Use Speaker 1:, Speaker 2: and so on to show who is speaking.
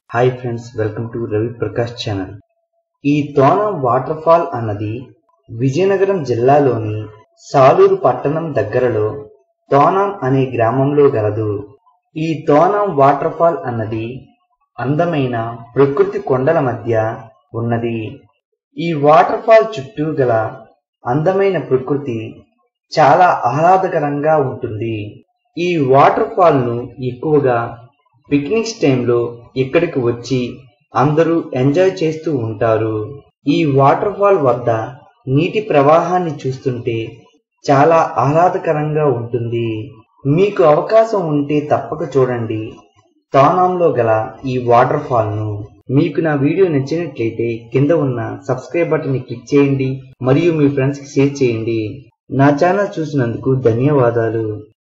Speaker 1: hi friends welcome to Ravi Prakash channel ఈ తోనం water fall అన్నది విజయనగరం జిల్లాలోని సాలూరు పట్టణం దగ్గరలో తోనం అనే గ్రామంలో గలదు ఈ తోనం వాటర్ ఫాల్ అన్నది అందమైన ప్రకృతి కొండల మధ్య ఉన్నది ఈ వాటర్ ఫాల్ చుట్టూ గల అందమైన ప్రకృతి చాలా ఆహ్లాదకరంగా ఉంటుంది ఈ వాటర్ ఫాల్ ను ఎక్కువగా పిక్నిక్స్ టైంలో ఇక్కడికి వచ్చి అందరూ ఎంజాయ్ చేస్తూ ఉంటారు ఈ వాటర్ ఫాల్ వద్ద నీటి ప్రవాహాన్ని చూస్తుంటే చాలా ఆహ్లాదకరంగా ఉంటుంది మీకు అవకాశం ఉంటే తప్పక చూడండి తానంలో గల ఈ వాటర్ ఫాల్ ను మీకు నా వీడియో నచ్చినట్లయితే కింద ఉన్న సబ్స్క్రైబ్ బటన్ ని క్లిక్ చేయండి మరియు మీ ఫ్రెండ్స్ కి షేర్ చేయండి నా ఛానల్ చూసినందుకు ధన్యవాదాలు